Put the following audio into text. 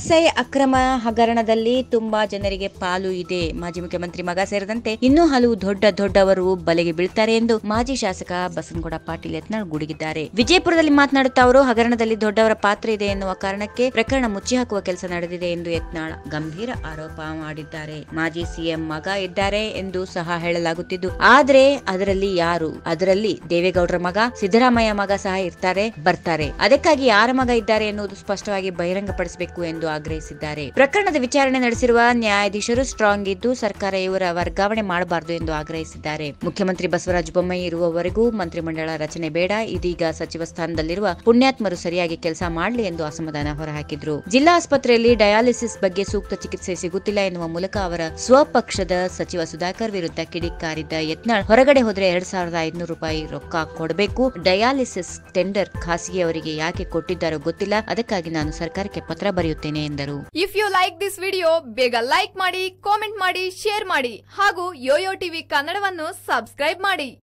ESI ಅಕ್ರಮ ಹಗರಣದಲ್ಲಿ ತುಂಬಾ ಜನರಿಗೆ ಪಾಲು ಇದೆ ಮಾಜಿ ಮುಖ್ಯಮಂತ್ರಿ ಮಗ ಸೇರಿದಂತೆ ಇನ್ನೂ ಹಲವು ದೊಡ್ಡ ದೊಡ್ಡವರು ಬಲೆಗೆ ಬೀಳ್ತಾರೆ ಎಂದು ಮಾಜಿ ಶಾಸಕ ಬಸನಗೌಡ ಪಾಟೀಲ್ ಯತ್ನಾಳ್ ಗುಡುಗಿದ್ದಾರೆ ವಿಜಯಪುರದಲ್ಲಿ ಮಾತನಾಡುತ್ತಾ ಅವರು ಹಗರಣದಲ್ಲಿ ದೊಡ್ಡವರ ಪಾತ್ರ ಇದೆ ಎನ್ನುವ ಕಾರಣಕ್ಕೆ ಪ್ರಕರಣ ಮುಚ್ಚಿ ಹಾಕುವ ಕೆಲಸ ನಡೆದಿದೆ ಎಂದು ಯತ್ನಾಳ್ ಗಂಭೀರ ಆರೋಪ ಮಾಡಿದ್ದಾರೆ ಮಾಜಿ ಸಿಎಂ ಮಗ ಇದ್ದಾರೆ ಎಂದು ಸಹ ಹೇಳಲಾಗುತ್ತಿದ್ದು ಆದ್ರೆ ಅದರಲ್ಲಿ ಯಾರು ಅದರಲ್ಲಿ ದೇವೇಗೌಡರ ಮಗ ಸಿದ್ದರಾಮಯ್ಯ ಮಗ ಸಹ ಇರ್ತಾರೆ ಬರ್ತಾರೆ ಅದಕ್ಕಾಗಿ ಯಾರ ಮಗ ಇದ್ದಾರೆ ಎನ್ನುವುದು ಸ್ಪಷ್ಟವಾಗಿ ಬಹಿರಂಗಪಡಿಸಬೇಕು ಎಂದು ಆಗ್ರಹಿಸಿದ್ದಾರೆ ಪ್ರಕರಣದ ವಿಚಾರಣೆ ನಡೆಸಿರುವ ನ್ಯಾಯಾಧೀಶರು ಸ್ಟ್ರಾಂಗ್ ಇದ್ದು ಸರ್ಕಾರ ಇವರ ವರ್ಗಾವಣೆ ಮಾಡಬಾರದು ಎಂದು ಆಗ್ರಹಿಸಿದ್ದಾರೆ ಮುಖ್ಯಮಂತ್ರಿ ಬಸವರಾಜ ಬೊಮ್ಮಾಯಿ ಇರುವವರೆಗೂ ಮಂತ್ರಿಮಂಡಲ ರಚನೆ ಬೇಡ ಇದೀಗ ಸಚಿವ ಸ್ಥಾನದಲ್ಲಿರುವ ಪುಣ್ಯಾತ್ಮರು ಸರಿಯಾಗಿ ಕೆಲಸ ಮಾಡಲಿ ಎಂದು ಅಸಮಾಧಾನ ಹೊರಹಾಕಿದ್ರು ಜಿಲ್ಲಾ ಆಸ್ಪತ್ರೆಯಲ್ಲಿ ಡಯಾಲಿಸಿಸ್ ಬಗ್ಗೆ ಸೂಕ್ತ ಚಿಕಿತ್ಸೆ ಸಿಗುತ್ತಿಲ್ಲ ಎನ್ನುವ ಮೂಲಕ ಅವರ ಸ್ವಪಕ್ಷದ ಸಚಿವ ಸುಧಾಕರ್ ವಿರುದ್ಧ ಕಿಡಿಕಾರಿದ್ದ ಯತ್ನಾಳ್ ಹೊರಗಡೆ ಹೋದ್ರೆ ಎರಡ್ ಸಾವಿರದ ಐದುನೂರು ರೂಪಾಯಿ ರೊಕ್ಕ ಕೊಡಬೇಕು ಡಯಾಲಿಸಿಸ್ ಟೆಂಡರ್ ಖಾಸಗಿಯವರಿಗೆ ಯಾಕೆ ಕೊಟ್ಟಿದ್ದಾರೋ ಗೊತ್ತಿಲ್ಲ ಅದಕ್ಕಾಗಿ ನಾನು ಸರ್ಕಾರಕ್ಕೆ ಪತ್ರ ಬರೆಯುತ್ತೇನೆ ಎಂದರು if you like this video ಬೇಗ ಲೈಕ್ ಮಾಡಿ ಕಾಮೆಂಟ್ ಮಾಡಿ ಶೇರ್ ಮಾಡಿ ಹಾಗೂ ಯೋಯೋ ಟಿವಿ ಕನ್ನಡವನ್ನು ಸಬ್ಸ್ಕ್ರೈಬ್ ಮಾಡಿ